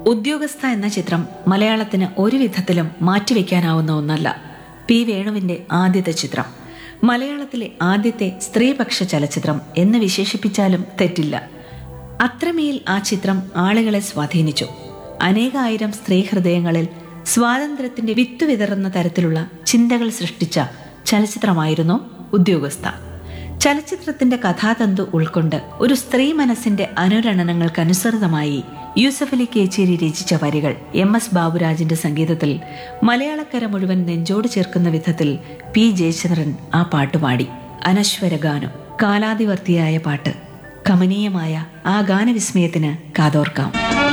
ഉദ്യോഗസ്ഥ എന്ന ചിത്രം മലയാളത്തിന് ഒരു വിധത്തിലും മാറ്റിവെക്കാനാവുന്ന ഒന്നല്ല പി വേണുവിന്റെ ആദ്യത്തെ ചിത്രം മലയാളത്തിലെ ആദ്യത്തെ സ്ത്രീപക്ഷ ചലച്ചിത്രം എന്ന് വിശേഷിപ്പിച്ചാലും തെറ്റില്ല അത്രമേൽ ആ ചിത്രം ആളുകളെ സ്വാധീനിച്ചു അനേകായിരം സ്ത്രീ ഹൃദയങ്ങളിൽ സ്വാതന്ത്ര്യത്തിന്റെ വിത്ത് വിതറുന്ന തരത്തിലുള്ള ചിന്തകൾ സൃഷ്ടിച്ച ചലച്ചിത്രമായിരുന്നു ഉദ്യോഗസ്ഥ ചലച്ചിത്രത്തിന്റെ കഥാതന്തു ഉൾക്കൊണ്ട് ഒരു സ്ത്രീ മനസ്സിന്റെ അനുരണനങ്ങൾക്കനുസൃതമായി യൂസഫ് അലി കേച്ചേരി രചിച്ച വരികൾ എം എസ് ബാബുരാജിന്റെ സംഗീതത്തിൽ മലയാളക്കര മുഴുവൻ നെഞ്ചോട് ചേർക്കുന്ന വിധത്തിൽ പി ജയചന്ദ്രൻ ആ പാട്ടുപാടി അനശ്വര ഗാനം കാലാതിവർത്തിയായ പാട്ട് കമനീയമായ ആ ഗാനവിസ്മയത്തിന് കാതോർക്കാം